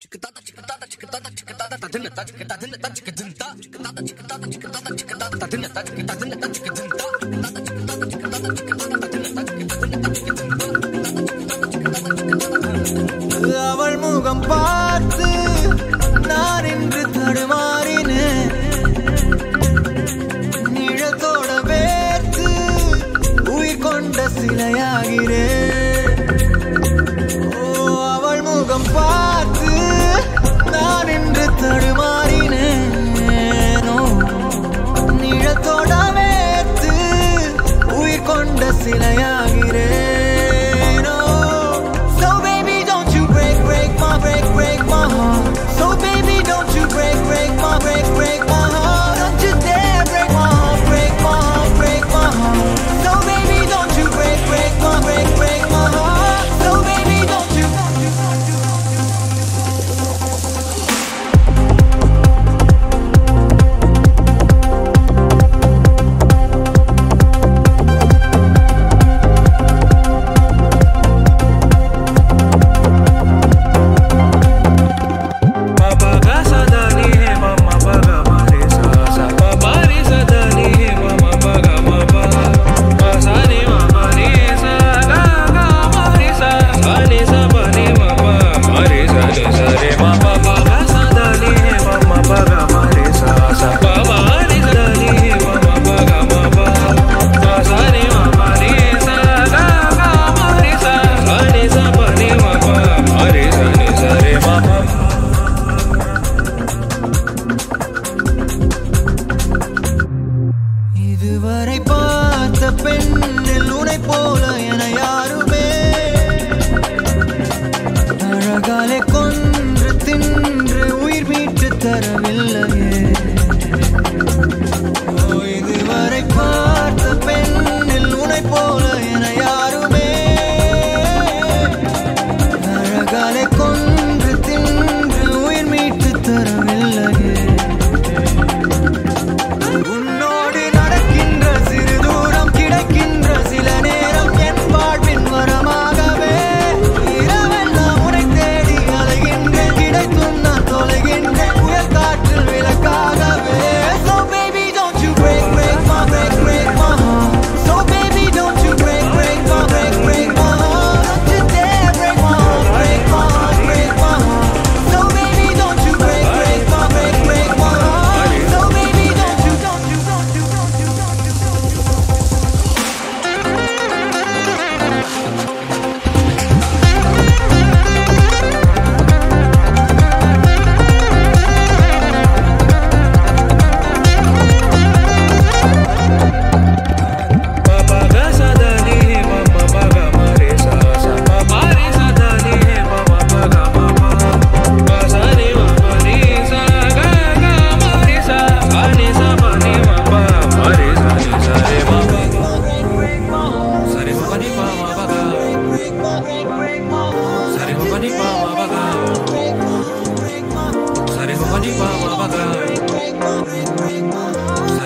அவள் முகம் பார்த்து நான் இன்று தடுமாறினேன் நிழத்தோட வேர்த்து உயிர் கொண்ட சிலையாகிறேன் ஓ அவள் முகம் பார்த்து நான் இன்று தடுமாறினேன் ஓ, நிழத்தோட வேர்த்து உயிர் கொண்ட சிலையாகிறேன் ஓ, So baby don't you break break my break break my heart So baby don't you break break my break break my heart Don't you dare break my heart break my heart break my heart So baby don't you break break my break break my heart So baby don't you Papa ga sa da ni he mama pa ga ma re sa sa Papa re sa da ni he mama pa ga ma pa Pa sa ni ma pa re sa ga ga ma re sa Sa ni sa pa ni ma pa ma re sa ni sa re ma pa pa ga sa da ni he mama pa ga ma re sa sa Papa re sa da ni he mama pa ga ma pa Pa sa ni ma pa re sa ga ga ma re sa Sa ni sa pa ni ma pa ma re sa ni sa re ma pa இதுவரை பார்த்த பெண்ணில் உனை போல என யாருமே அழகாலே கொன்று தின்று உயிர் மீட்டு தரவில்லையே ஓ, இதுவரை பார்த்த பெண்ணில் உனை போல என யாருமே அழகாலே கொன்று தின்று உயிர் மீட்டு தரவில்லையே உன்னோடு நடக்கின்ற சிறு தூரம் கிடைக்கின்ற சில நேரம் என் வாழ்வின் வரமாகவே இரவெல்லாம் உனை தேடி அலைகின்றேன் கிடைத்தும் நான் தொலைகின்றேன் புயல் காற்றில் விளக்காகவே So baby don't you break break my break break my heart So baby don't you break break my break break my heart Don't you dare break my heart break my heart break my heart So baby don't you break break my break break my heart So baby don't you don't you don't you don't you don't you don't you Papa ga sa da ni he mama pa ga ma re sa sa Papa re sa da ni he mama pa ga ma pa Pa sa ni ma pa ni sa ga ga ma re sa Sa ni sa pa ni ma pa ma re sa ni sa re ma pa Sa re ma pa ni pa ma pa ga Sa re ma pa ni pa ma pa ga Sa re ma pa ni pa ma pa ga Sa